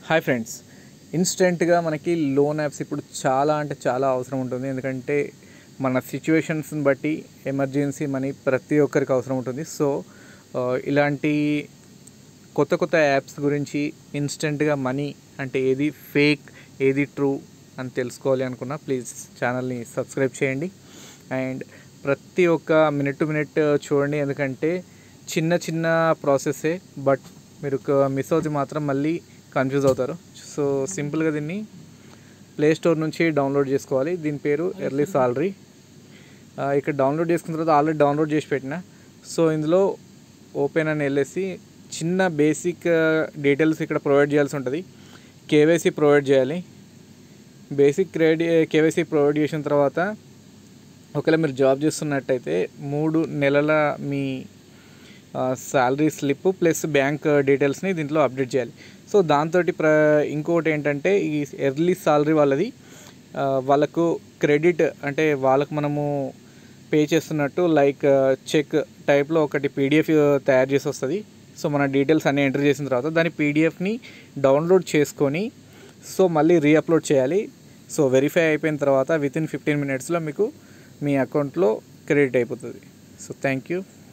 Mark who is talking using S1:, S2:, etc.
S1: hi friends ఇన్స్టెంట్గా మనకి loan apps ఇప్పుడు చాలా అంటే చాలా అవసరం ఉంటుంది ఎందుకంటే మన సిచ్యువేషన్స్ని బట్టి ఎమర్జెన్సీ మనీ ప్రతి ఒక్కరికి అవసరం ఉంటుంది సో ఆ, ఇలాంటి కొత్త కొత్త యాప్స్ గురించి ఇన్స్టెంట్గా మనీ అంటే ఏది ఫేక్ ఏది ట్రూ అని తెలుసుకోవాలి అనుకున్నా ప్లీజ్ ఛానల్ని సబ్స్క్రైబ్ చేయండి అండ్ ప్రతి ఒక్క మినిట్ టు మినిట్ చూడండి ఎందుకంటే చిన్న చిన్న ప్రాసెసే బట్ మీరు మిస్ అవుతే మాత్రం మళ్ళీ కన్ఫ్యూజ్ అవుతారు సో సింపుల్గా దీన్ని ప్లే స్టోర్ నుంచి డౌన్లోడ్ చేసుకోవాలి దీని పేరు ఎర్లీ సాలరీ ఇక్కడ డౌన్లోడ్ చేసుకున్న తర్వాత ఆల్రెడీ డౌన్లోడ్ చేసి పెట్టిన సో ఇందులో ఓపెన్ అని వెళ్ళేసి చిన్న బేసిక్ డీటెయిల్స్ ఇక్కడ ప్రొవైడ్ చేయాల్సి ఉంటుంది కేవైసీ ప్రొవైడ్ చేయాలి బేసిక్ క్రెడి కేవైసీ ప్రొవైడ్ చేసిన తర్వాత ఒకవేళ మీరు జాబ్ చేస్తున్నట్టయితే మూడు నెలల మీ శాలరీ స్లిప్ ప్లస్ బ్యాంక్ డీటెయిల్స్ని దీంట్లో అప్డేట్ చేయాలి సో దాంతో ప్ర ఇంకోటి ఏంటంటే ఈ ఎర్లీ సాలరీ వాళ్ళది ఆ, వాళ్ళకు క్రెడిట్ అంటే వాళ్ళకు మనము పే చేస్తున్నట్టు లైక్ చెక్ టైప్లో ఒకటి పీడిఎఫ్ తయారు చేసి వస్తుంది సో మన డీటెయిల్స్ అన్నీ ఎంటర్ చేసిన తర్వాత దాని పీడిఎఫ్ని డౌన్లోడ్ చేసుకొని సో మళ్ళీ రీఅప్లోడ్ చేయాలి సో వెరిఫై అయిపోయిన తర్వాత విత్ ఇన్ ఫిఫ్టీన్ మినిట్స్లో మీకు మీ అకౌంట్లో క్రెడిట్ అయిపోతుంది సో థ్యాంక్ యూ